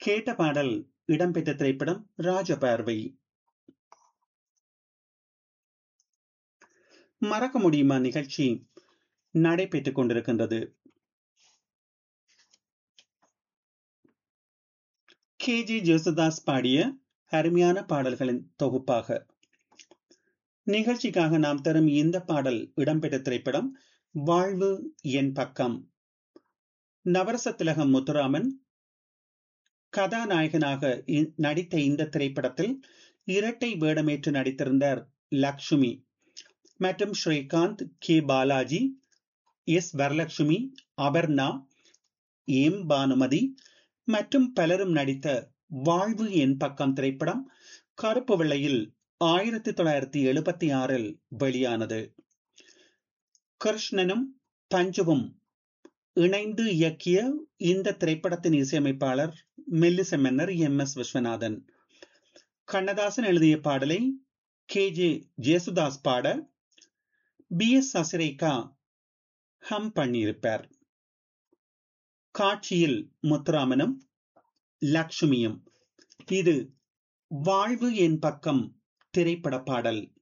கேட்ட பாடல் இடம்பெற்ற திரைப்படம் ராஜபார்வை மறக்க முடியுமா நிகழ்ச்சி நடைபெற்றுக் கொண்டிருக்கின்றது கே ஜே ஜேசுதாஸ் பாடிய அருமையான பாடல்களின் தொகுப்பாக நிகழ்ச்சிக்காக நாம் தரும் இந்த பாடல் இடம்பெற்ற திரைப்படம் வாழ்வு என் பக்கம் நவரச திலகம் முத்துராமன் கதாநாயகனாக நடித்த இந்த திரைப்படத்தில் இரட்டை வேடமேற்று நடித்திருந்தார் லக்ஷ்மி மற்றும் Srikanth K Balaji S Varalakshmi Aparna M Bhanumathi மற்றும் பலரும் நடித்த வாழ்வு என் பக்கம் திரைப்படம் கருப்பு வெள்ளையில் ஆயிரத்தி தொள்ளாயிரத்தி எழுபத்தி ஆறில் வெளியானது கிருஷ்ணனும் பஞ்சுவும் இணைந்து இயக்கிய இந்த திரைப்படத்தின் இசையமைப்பாளர் மெல்லிச மன்னர் எம் எஸ் விஸ்வநாதன் கண்ணதாசன் எழுதிய பாடலை கே ஜே ஜேசுதாஸ் பாட பி எஸ் அசிரேகா ஹம் பண்ணியிருப்பார் காட்சியில் முத்துராமனும் லக்ஷ்மியும் இது வாழ்வு என் பக்கம் திரைப்பட பாடல்